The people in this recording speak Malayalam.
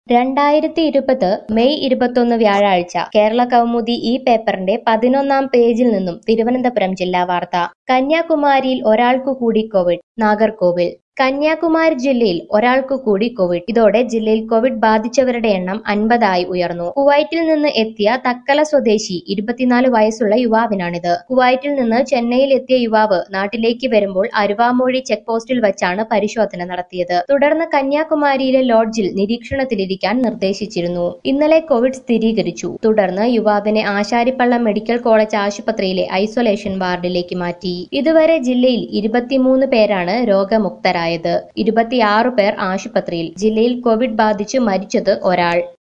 രണ്ടായിരത്തി ഇരുപത് മെയ് ഇരുപത്തൊന്ന് വ്യാഴാഴ്ച കേരള കൗമുദി ഈ പേപ്പറിന്റെ പതിനൊന്നാം പേജിൽ നിന്നും തിരുവനന്തപുരം ജില്ലാ വാർത്ത കന്യാകുമാരിയിൽ ഒരാൾക്കു കൂടി കോവിഡ് നാഗർകോവിൽ കന്യാകുമാരി ജില്ലയിൽ ഒരാൾക്കു കൂടി കോവിഡ് ഇതോടെ ജില്ലയിൽ കോവിഡ് ബാധിച്ചവരുടെ എണ്ണം അൻപതായി ഉയർന്നു കുവൈറ്റിൽ നിന്ന് എത്തിയ തക്കല സ്വദേശി ഇരുപത്തിനാല് വയസ്സുള്ള യുവാവിനാണിത് കുവൈറ്റിൽ നിന്ന് ചെന്നൈയിൽ എത്തിയ യുവാവ് നാട്ടിലേക്ക് വരുമ്പോൾ അരുവാമൂഴി ചെക്ക് പോസ്റ്റിൽ വച്ചാണ് പരിശോധന നടത്തിയത് തുടർന്ന് കന്യാകുമാരിയിലെ ലോഡ്ജിൽ നിരീക്ഷണത്തിലിരിക്കാൻ നിർദ്ദേശിച്ചിരുന്നു ഇന്നലെ കോവിഡ് സ്ഥിരീകരിച്ചു തുടർന്ന് യുവാവിനെ ആശാരിപ്പള്ളം മെഡിക്കൽ കോളേജ് ആശുപത്രിയിലെ ഐസൊലേഷൻ വാർഡിലേക്ക് മാറ്റി ഇതുവരെ ജില്ലയിൽ ഇരുപത്തിമൂന്ന് പേരാണ് രോഗമുക്തരായത് ഇരുപത്തിയാറ് പേർ ആശുപത്രിയിൽ ജില്ലയിൽ കോവിഡ് ബാധിച്ച് മരിച്ചത് ഒരാൾ